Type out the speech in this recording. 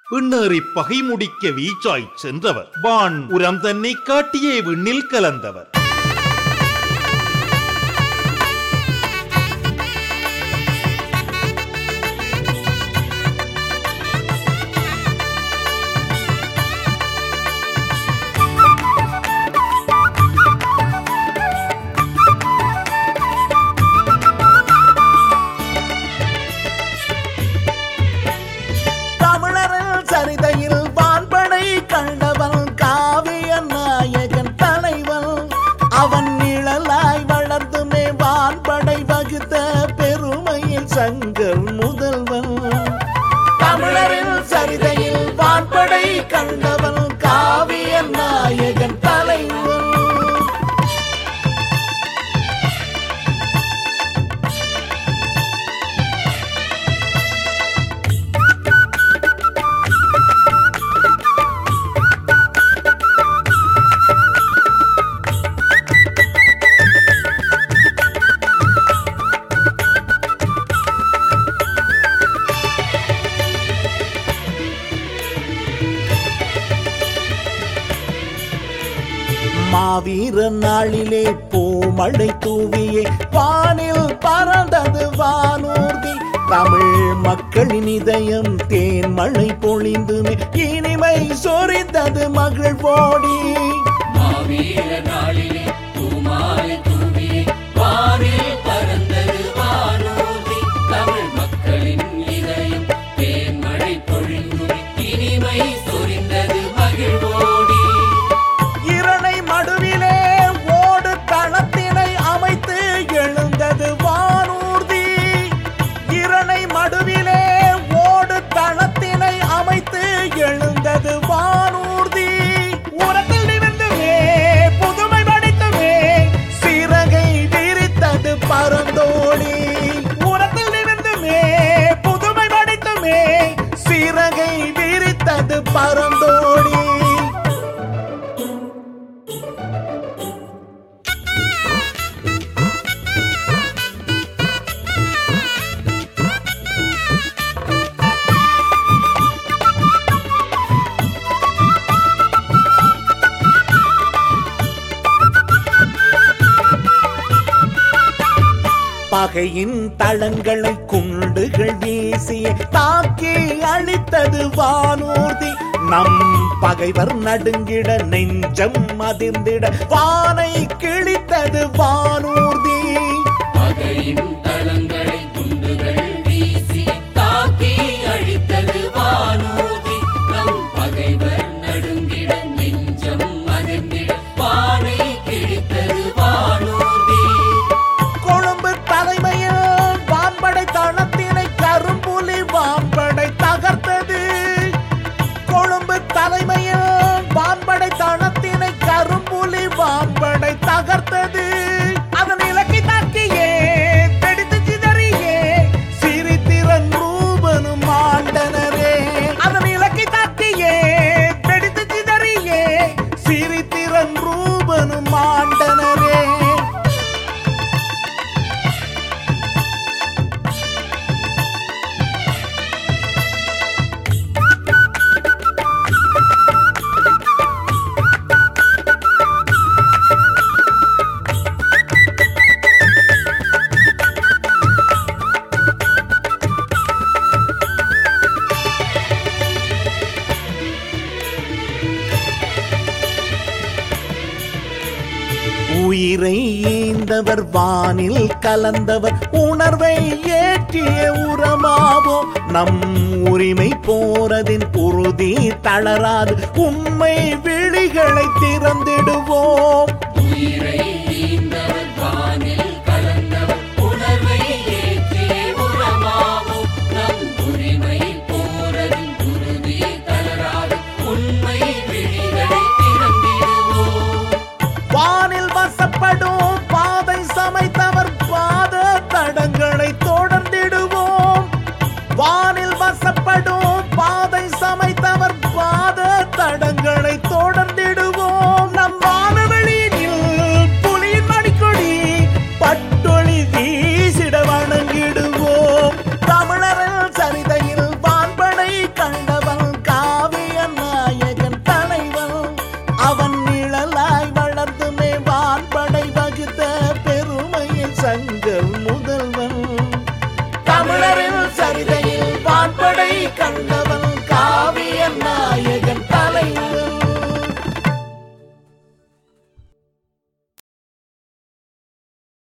விண்ணேறி பகை முடிக்க வீச்சாய் சென்றவர் வான் உரம் தன்னை காட்டியே விண்ணில் கலந்தவர் தமிழரில் சரிதையில் வான்படை கண்டவன் காவிய நாயகன் தலைவன் அவன் நிழலாய் வளர்ந்துமே வான்படை வகுத்த பெருமையில் சங்கர் முதல்வன் தமிழரில் சரிதையில் வான்படை கண்டவன் காவிய நாயகன் தலைவன் மாவீர நாளிலே பூமழை தூவியே வானில் பறந்தது வானூர்தி தமிழ் மக்களின் இதயம் தேன் மழை பொழிந்துமே இனிமை சொரிந்தது மகிழ்வோடி மாவீர நாளிலே பூமாலை தூவியே வானில் பறந்தது வானூர்தி தமிழ் மக்களின் இதயம் தேன்மழை பொழிந்துமே இனிமை சொரிந்தது மகிழ்வோடி இரணை மடுவிலே ஓடு தளத்தினை அமைத்து எழுந்தது வானூர்தி இரணை மடுவிலே ஓடு தளத்தினை அமைத்து எழுந்தது வானூர்தி உரத்தில் நிமிர்ந்துமே புதுமை படித்துமே சிறகை விரித்தது பரந்தோடி உரத்தில் நிமிர்ந்துமே புதுமை படித்துமே சிறகை விரித்தது பரந்தோடி பகையின் தளங்களை குண்டுகள் வீசிய தாக்கி அழித்தது வானூர்தி நம் பகைவர் நடுங்கிட நெஞ்சம் அதிர்ந்திட வானை கிழித்தது வானூர்தி பகையின் தளங்களை குண்டுகள் வீசி தாக்கி அழித்தது வானூர்தி நம் பகைவர் நடுங்கிட நெஞ்சம் அதிர்ந்திட வானை கிழித்தது வானூர்தி கொழும்பு தலைமையில் வான்படை தளத்தினை கரும்புலி வான்படை தகர்த்தது கொழும்பு தலைமையில் வான்படை தளத்தினை கரும்புலி வான்படை தகர்த்தது அதன் இலக்கை தாக்கியே வெடித்து சிதறியே சிரித்திரன் ரூபனும் ஆண்டனரே அதன் இலக்கை தாக்கியே வெடித்து சிதறியே சிரித்திரன் ரூபனும் ஆண்டனரே உயிரை ஈந்தவர் வானில் கலந்தவர் உணர்வை ஏற்றிய உரமாவோம் நம் உரிமை போறதின் உறுதி தளராது உண்மை விழிகளை திறந்திடுவோம் உயிரை ஈந்தவர் வானில் கலந்தவர் உணர்வை ஏற்றிய உரமாவோம் நம் உரிமை போரதின் உறுதி தளராது உண்மை விழிகளை திறந்திடுவோம் வானில் வசப்படும் பாதை சமைத்தவர் பாத தடங்களை தொடர்ந்திடுவோம் வானில் வசப்படும் பாதை சமைத்தவர் பாத தடங்களை தொடர்ந்திடுவோம் நம் வானவெளியில் புலி கண்ணா